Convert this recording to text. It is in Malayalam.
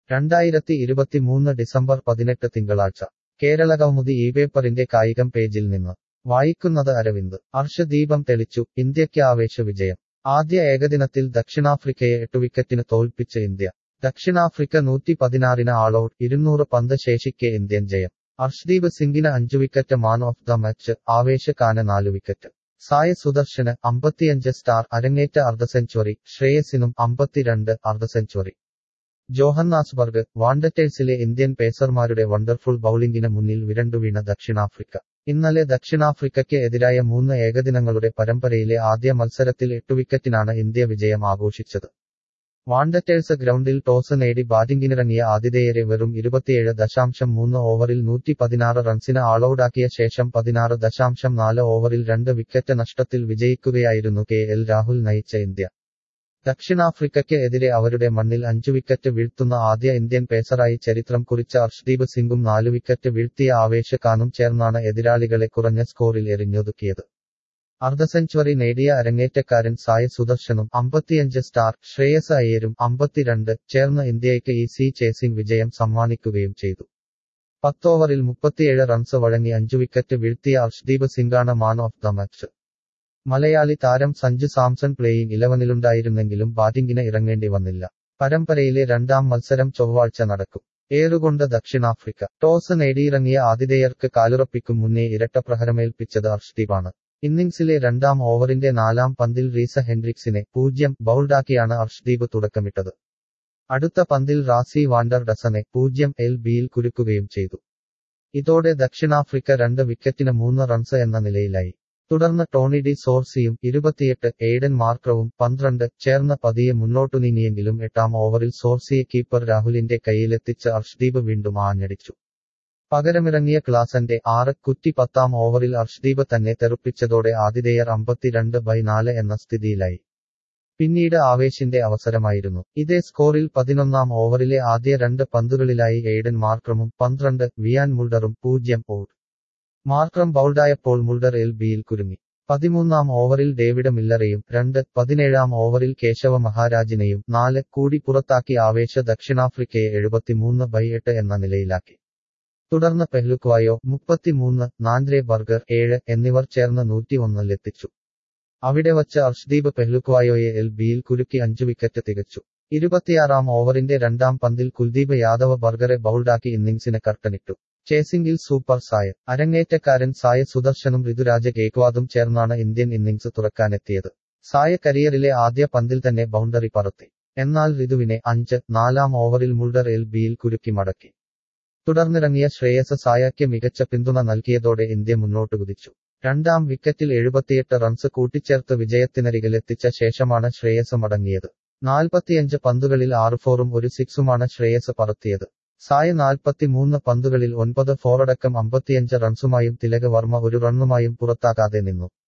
രണ്ടായിരത്തി ഇരുപത്തിമൂന്ന് ഡിസംബർ പതിനെട്ട് തിങ്കളാഴ്ച കേരളകൗമുദി ഈ പേപ്പറിന്റെ കായികം പേജിൽ നിന്ന് വായിക്കുന്നത് അരവിന്ദ് അർഷദീപം തെളിച്ചു ഇന്ത്യയ്ക്ക് ആവേശ വിജയം ആദ്യ ഏകദിനത്തിൽ ദക്ഷിണാഫ്രിക്കയെ എട്ട് വിക്കറ്റിന് തോൽപ്പിച്ച് ഇന്ത്യ ദക്ഷിണാഫ്രിക്ക നൂറ്റി പതിനാറിന് ആളൌട്ട് ഇരുന്നൂറ് പന്ത് ശേഷിക്കെ ഇന്ത്യൻ ജയം അർഷ്ദീപ് സിംഗിന് അഞ്ചു wicket man of the match Avesh ഖാന് നാലു വിക്കറ്റ് സായ സുദർശന് അമ്പത്തിയഞ്ച് സ്റ്റാർ അരങ്ങേറ്റ അർദ്ധ സെഞ്ചുറി ശ്രേയസിനും അമ്പത്തിരണ്ട് അർദ്ധ സെഞ്ചുറി ജോഹന്നാസ്ബർഗ് വാണ്ടറ്റേഴ്സിലെ ഇന്ത്യൻ പേസർമാരുടെ വണ്ടർഫുൾ ബൌളിംഗിന് മുന്നിൽ വിരണ്ടുവീണ ദക്ഷിണാഫ്രിക്ക ഇന്നലെ ദക്ഷിണാഫ്രിക്കയ്ക്ക് എതിരായ മൂന്ന് ഏകദിനങ്ങളുടെ പരമ്പരയിലെ ആദ്യ മത്സരത്തിൽ എട്ടു വിക്കറ്റിനാണ് ഇന്ത്യ വിജയം ആഘോഷിച്ചത് വാണ്ടറ്റേഴ്സ് ഗ്രൗണ്ടിൽ ടോസ് നേടി ബാറ്റിംഗിനിറങ്ങിയ ആതിഥേയരെ വെറും ഇരുപത്തിയേഴ് ദശാംശം മൂന്ന് ഓവറിൽ നൂറ്റി പതിനാറ് റൺസിന് ആളൌടാക്കിയ ശേഷം പതിനാറ് ദശാംശം നാല് ഓവറിൽ രണ്ട് വിക്കറ്റ് നഷ്ടത്തിൽ വിജയിക്കുകയായിരുന്നു കെ എൽ രാഹുൽ നയിച്ച ഇന്ത്യ ദക്ഷിണാഫ്രിക്കയ്ക്ക് എതിരെ അവരുടെ മണ്ണിൽ അഞ്ചു വിക്കറ്റ് വീഴ്ത്തുന്ന ആദ്യ ഇന്ത്യൻ പേസറായി ചരിത്രം കുറിച്ച അർഷ്ദീപ് സിംഗും നാലു വിക്കറ്റ് വീഴ്ത്തിയ ആവേശ ഖാനും ചേർന്നാണ് എതിരാളികളെ കുറഞ്ഞ സ്കോറിൽ എറിഞ്ഞൊതുക്കിയത് അർദ്ധ സെഞ്ചുറി നേടിയ അരങ്ങേറ്റക്കാരൻ സായ സുദർശനും അമ്പത്തിയഞ്ച് സ്റ്റാർ ശ്രേയസ് അയ്യരും അമ്പത്തിരണ്ട് ചേർന്ന് ഇന്ത്യയ്ക്ക് ഈ സി ചേസിംഗ് വിജയം സമ്മാനിക്കുകയും ചെയ്തു പത്തോവറിൽ മുപ്പത്തിയേഴ് റൺസ് വഴങ്ങി അഞ്ചു വിക്കറ്റ് വീഴ്ത്തിയ അർഷ്ദീപ് സിംഗാണ് മാൻ ഓഫ് ദ മാച്ച് മലയാളി താരം സഞ്ജു സാംസൺ പ്ലേയിങ് ഇലവനിലുണ്ടായിരുന്നെങ്കിലും ബാറ്റിംഗിന് ഇറങ്ങേണ്ടി വന്നില്ല പരമ്പരയിലെ രണ്ടാം മത്സരം ചൊവ്വാഴ്ച നടക്കും ഏറുകൊണ്ട് ദക്ഷിണാഫ്രിക്ക ടോസ് നേടിയിറങ്ങിയ ആതിഥേയർക്ക് കാലുറപ്പിക്കും മുന്നേ ഇരട്ട പ്രഹരമേൽപ്പിച്ചത് അർഷ്ദീപാണ് ഇന്നിംഗ്സിലെ രണ്ടാം ഓവറിന്റെ നാലാം പന്തിൽ റീസ ഹെൻഡ്രിക്സിനെ പൂജ്യം ബൗൾഡാക്കിയാണ് അർഷ്ദീപ് തുടക്കമിട്ടത് അടുത്ത പന്തിൽ റാസി വാണ്ടർ ഡസനെ പൂജ്യം എൽ ബിയിൽ കുരുക്കുകയും ചെയ്തു ഇതോടെ ദക്ഷിണാഫ്രിക്ക രണ്ട് വിക്കറ്റിന് മൂന്ന് റൺസ് എന്ന നിലയിലായി തുടർന്ന് ടോണി ഡി സോർസിയും ഇരുപത്തിയെട്ട് എയ്ഡൻ മാർക്രവും പന്ത്രണ്ട് ചേർന്ന് പതിയെ മുന്നോട്ടു നീങ്ങിയെങ്കിലും എട്ടാം ഓവറിൽ സോർസിയെ കീപ്പർ രാഹുലിന്റെ കയ്യിലെത്തിച്ച് അർഷ്ദീപ് വീണ്ടും ആഞ്ഞടിച്ചു പകരമിറങ്ങിയ ക്ലാസന്റെ ആറ് കുറ്റി പത്താം ഓവറിൽ അർഷ്ദീപ് തന്നെ തെറുപ്പിച്ചതോടെ ആതിഥേയർ അമ്പത്തിരണ്ട് ബൈ നാല് എന്ന സ്ഥിതിയിലായി പിന്നീട് ആവേശിന്റെ അവസരമായിരുന്നു ഇതേ സ്കോറിൽ പതിനൊന്നാം ഓവറിലെ ആദ്യ രണ്ട് പന്തുകളിലായി എയ്ഡൻ മാർക്രമും പന്ത്രണ്ട് വിയാൻ മുൾഡറും പൂജ്യം ഔട്ട് മാർക്രം ബൗൾഡായപ്പോൾ മുൾഡർ എൽ ബിയിൽ കുരുങ്ങി പതിമൂന്നാം ഓവറിൽ ഡേവിഡ് മില്ലറെയും രണ്ട് പതിനേഴാം ഓവറിൽ കേശവ മഹാരാജിനെയും നാല് കൂടി പുറത്താക്കി ആവേശ ദക്ഷിണാഫ്രിക്കയെ എഴുപത്തിമൂന്ന് ബൈ എട്ട് എന്ന നിലയിലാക്കി തുടർന്ന് പെഹ്ലുക്വായോ മുപ്പത്തിമൂന്ന് നാന്ദ്രെ ബർഗർ ഏഴ് എന്നിവർ ചേർന്ന് നൂറ്റി ഒന്നിലെത്തിച്ചു അവിടെ വച്ച് അർഷ്ദീപ് പെഹ്ലുക്വായോയെ എൽ ബിയിൽ കുരുക്കി അഞ്ചു വിക്കറ്റ് തികച്ചു ഇരുപത്തിയാറാം ഓവറിന്റെ രണ്ടാം പന്തിൽ കുൽദീപ് യാദവ് ബർഗറെ ബൗൾഡാക്കി ഇന്നിംഗ്സിന് കർട്ടനിട്ടു ചേസിംഗിൽ സൂപ്പർ സായ അരങ്ങേറ്റക്കാരൻ സായ സുദർശനും ഋതുരാജ ഗേക്വാദും ചേർന്നാണ് ഇന്ത്യൻ ഇന്നിംഗ്സ് തുറക്കാനെത്തിയത് സായ കരിയറിലെ ആദ്യ പന്തിൽ തന്നെ ബൗണ്ടറി പറത്തി എന്നാൽ ഋതുവിനെ അഞ്ച് നാലാം ഓവറിൽ മുൾഡർ എൽ ബിയിൽ കുരുക്കി മടക്കി തുടർന്നിറങ്ങിയ ശ്രേയസ് സായയ്ക്ക് മികച്ച പിന്തുണ നൽകിയതോടെ ഇന്ത്യ മുന്നോട്ട് കുതിച്ചു രണ്ടാം വിക്കറ്റിൽ എഴുപത്തിയെട്ട് റൺസ് കൂട്ടിച്ചേർത്ത് വിജയത്തിനരികിലെത്തിച്ച ശേഷമാണ് ശ്രേയസ് മടങ്ങിയത് നാൽപ്പത്തിയഞ്ച് പന്തുകളിൽ ആറ് ഫോറും ഒരു സിക്സുമാണ് ശ്രേയസ് പറത്തിയത് സായ നാൽപ്പത്തിമൂന്ന് പന്തുകളിൽ ഒൻപത് ഫോറടക്കം അമ്പത്തിയഞ്ച് റൺസുമായും തിലക് വർമ്മ ഒരു റണ്ണുമായും പുറത്താകാതെ നിന്നു